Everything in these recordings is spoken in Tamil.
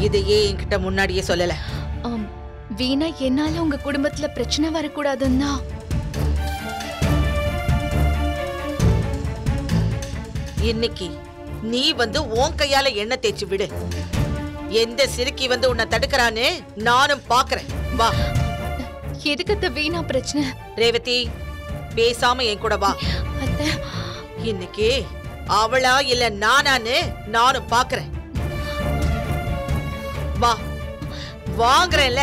இதையே என்கிட்ட முன்னாடியே சொல்லல ஆம், வீணா என்னால உங்க குடும்பத்துல பிரச்சனை வரக்கூடாதுன்னா இன்னைக்கு நீ வந்து உன் கையால எண்ணெய் தேய்ச்சி விடு எந்த சிறுக்கி வந்து உன்னை தடுக்கறான்னு நானும் பாக்குறேன் வா எதுக்கு அத்தை வீணா பிரச்சனை ரேவதி பேசாம என் கூட வா அத்தை இன்னைக்கு அவளா இல்ல நானான்னு நானும் பாக்குறேன் வா வாங்குறேன்ல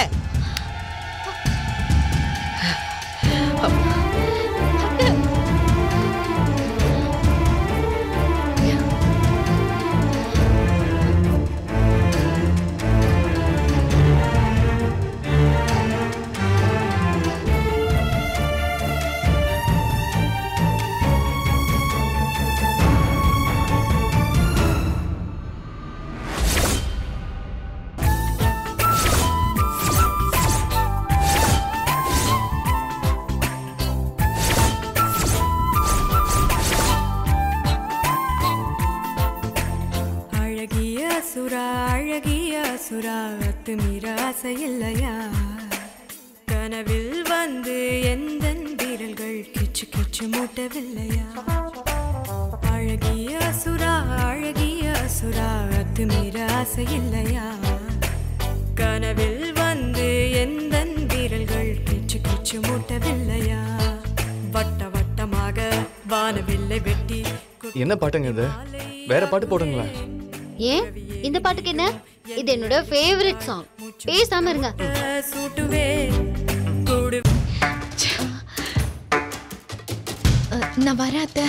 அழகிய சுறா அழகிய சுறா அத்துமீற ஆசை இல்லையா கனவில் வந்து எந்த வீரல்கள் கிச்சு கிச்சு மூட்டவில்லையா அழகிய சுறா அழகிய சுறா அத்துமீற ஆசை இல்லையா கனவில் வந்து எந்த வீரல்கள் கிச்சு கிச்சு மூட்டவில்லையா வட்ட வட்டமாக வானவில்லை வெட்டி என்ன பாட்டுங்க இது வேற பாட்டு போடுங்களேன் ஏன் இந்த பாட்டுக்கு என்ன இது என்னோட ஃபேவரட் சாங் பேசாம இருங்க சூட்டுவே கூடு அ, நான் வரேன் அத்தை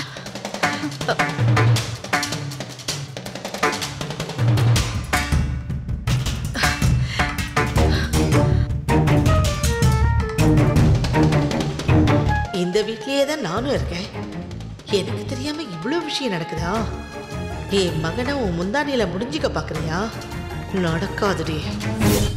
இந்த வீட்லயே தான் நானும் இருக்கேன் எனக்கு தெரியாம இவ்வளவு விஷயம் நடக்குதா என் மகனை உன் முந்தானியில முடிஞ்சுக்க பாக்குறியா நடக்காதுடி